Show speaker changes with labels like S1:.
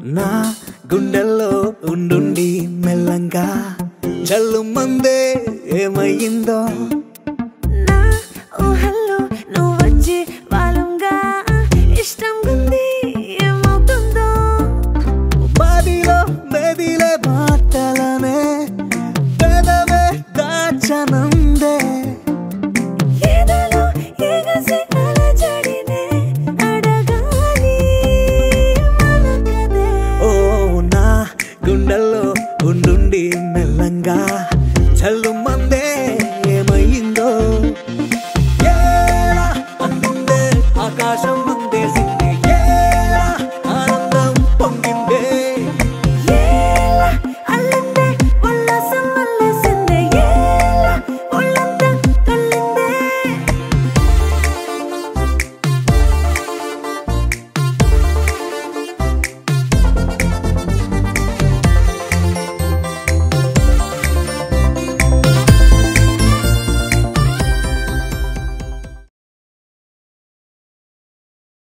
S1: నా గుండెల్లో ఉండుండి మెల్లంగా చల్లు మందే ఏమయ్యిందో
S2: నా ఊహల్లో నువ్వు వచ్చి వాలంగా ఇష్టం ఉంది ఏమవుతుందో
S1: బాదిలో బెదిలే మాటలనే పెదవే దాచనందే
S2: ఏదలో ఎగసి అలజడినే అడగాలి మనకదే
S1: ఓ నా గుండెల్లో ఉండుండి మెల్లంగా చల్లు